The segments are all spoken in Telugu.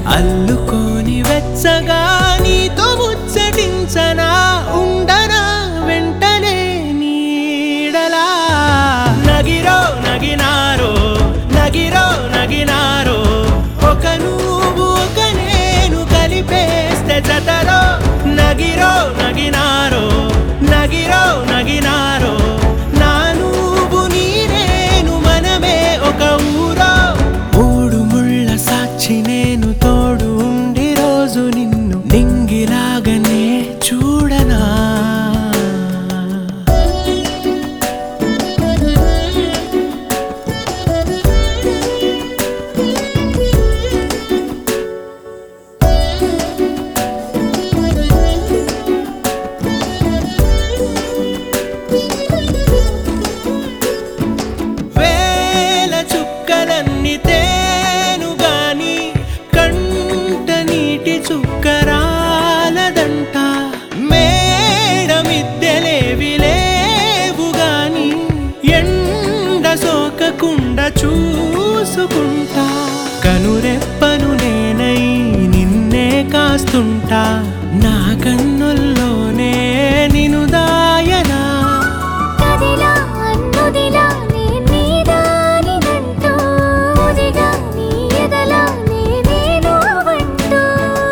అల్లుకోని వెచ్చగా నీతో ముచ్చటించనా ఉండనా వెంటనే నీడలా నగిరో నగినారో నగిరో నగినారో ఒక నువ్వు ఒక నేను కలిపేస్తే జతలో నగిరో నగినారో నగిరో నగినారో నా నువ్వు నీ నేను మనమే ఒక ఊరో మూడు ముళ్ళ సాక్షి నేను తోడు ఉండి రోజు నిన్ను నింగిలాగనే చూడనా వేల చుక్కలన్నీ తేను గాని కంట నీటి చుక్కరాలదంట మేడ మిద్దెలేవి లేవు గాని ఎండ సోకకుండా చూసుకుంటా కనురెప్పను నేనై నిన్నే కాస్తుంటా నా కన్నుల్లోనే నిను దాయనా కదిలా అన్నుదిలా నే నీదానినంటూ ఉదిగా నీ ఎదలా నేనే నువ్వంటూ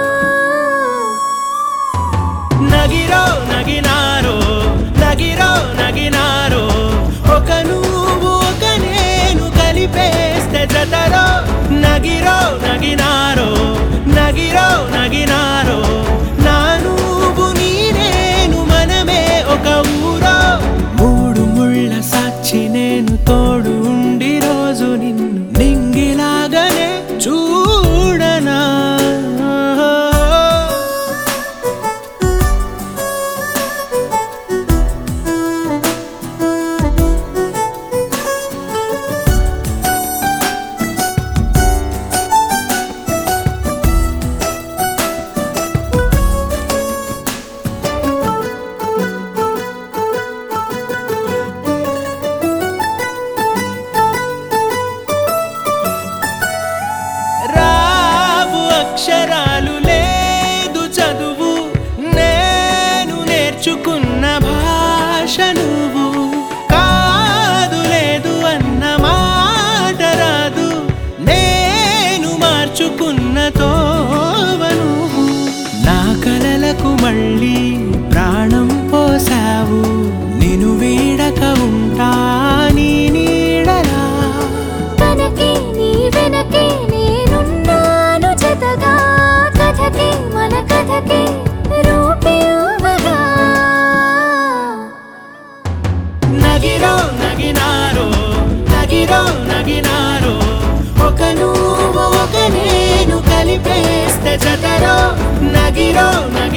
నగిరో నగినారో నగిరో నగినారో ఒక నువ్వు ఒక నేను కలిపేస్తే జతలో నగిరో నగినారో నగిరో నగినారో నా నువ్వు నీ నేను మనమే ఒక ఊరో మూడు ముళ్ళ సాక్షి నేను తోడు ఉండి రోజు నిన్ను నింగిలాగనే చూడనా రావు అక్షరాలు లేదు చదువు నేను నేర్చుకున్న భాష నువ్వు కాదు లేదు అన్న మాట రాదు నేను మార్చుకున్న తోవ నువ్వు నా కలలకు మళ్ళీ ప్రాణం పోసావు నేను వీడక ఉంటా నీ నీడలా కనకే నీ వెనకే నేనున్నాను జతగా కథకే మన కథకే రూపివ్వగా నగిరో నగినారో నగిరో నగినారో ఒక నువ్వు ఒక నేను కలిపేస్తే జతరో నగిరో నగి